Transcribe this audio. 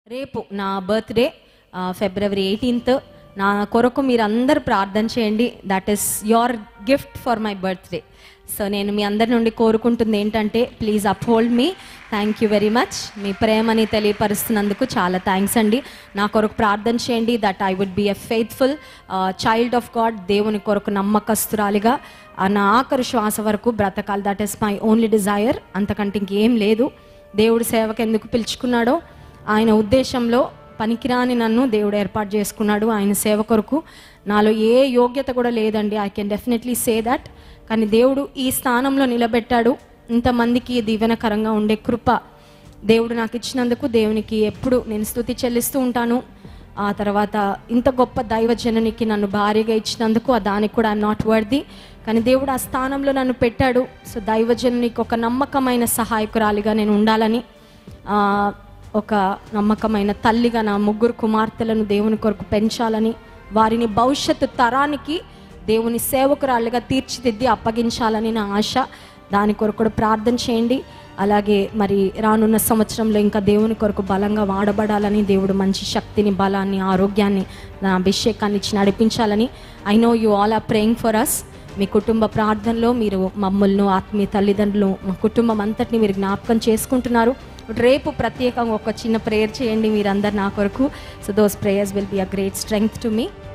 రేపు నా బర్త్డే ఫిబ్రవరి ఎయిటీన్త్ నా కొరకు మీరు అందరు ప్రార్థన చేయండి that is your gift for my birthday so నేను మీ అందరి నుండి కోరుకుంటుంది ఏంటంటే ప్లీజ్ అప్హోల్డ్ మీ థ్యాంక్ యూ వెరీ మచ్ మీ ప్రేమని తెలియపరుస్తున్నందుకు చాలా థ్యాంక్స్ అండి నా కొరకు ప్రార్థన చేయండి that I would be a faithful child of God దేవుని కొరకు నమ్మకస్తురాలిగా ఆ నా ఆఖరి శ్వాస వరకు బ్రతకాలి that is my only desire అంతకంటే ఇంకేం లేదు దేవుడి సేవకు ఎందుకు పిలుచుకున్నాడో ఆయన ఉద్దేశంలో పనికిరాని నన్ను దేవుడు ఏర్పాటు చేసుకున్నాడు ఆయన సేవ కొరకు నాలో ఏ యోగ్యత కూడా లేదండి I can definitely say that కానీ దేవుడు ఈ స్థానంలో నిలబెట్టాడు ఇంతమందికి దీవెనకరంగా ఉండే కృప దేవుడు నాకు ఇచ్చినందుకు దేవునికి ఎప్పుడు నేను స్థుతి చెల్లిస్తూ ఉంటాను ఆ తర్వాత ఇంత గొప్ప దైవజనునికి నన్ను భార్యగా ఇచ్చినందుకు ఆ దానికి కూడా ఐఎమ్ నాట్ వర్ది కానీ దేవుడు ఆ స్థానంలో నన్ను పెట్టాడు సో దైవజనునికి ఒక నమ్మకమైన సహాయకురాలిగా నేను ఉండాలని ఆ, ఒక నమ్మకమైన తల్లిగా నా ముగ్గురు కుమార్తెలను దేవుని కొరకు పెంచాలని వారిని భవిష్యత్తు తరానికి దేవుని సేవకురాళ్ళుగా తీర్చిదిద్ది అప్పగించాలని నా ఆశ దాని కొరకు కూడా ప్రార్థన చేయండి అలాగే మరి రానున్న సంవత్సరంలో ఇంకా దేవుని కొరకు బలంగా వాడబడాలని దేవుడు మంచి శక్తిని బలాన్ని ఆరోగ్యాన్ని నా అభిషేకాన్ని ఇచ్చి నడిపించాలని I know you all are praying for us మీ కుటుంబ ప్రార్థనలో మీరు మమ్మల్ని ఆత్మీయ తల్లిదండ్రులు మా కుటుంబం అంతటిని మీరు జ్ఞాపకం చేసుకుంటున్నారు రేపు ప్రత్యేకంగా ఒక చిన్న ప్రేయర్ చేయండి మీరందరు నా కొరకు so those prayers will be a great strength to me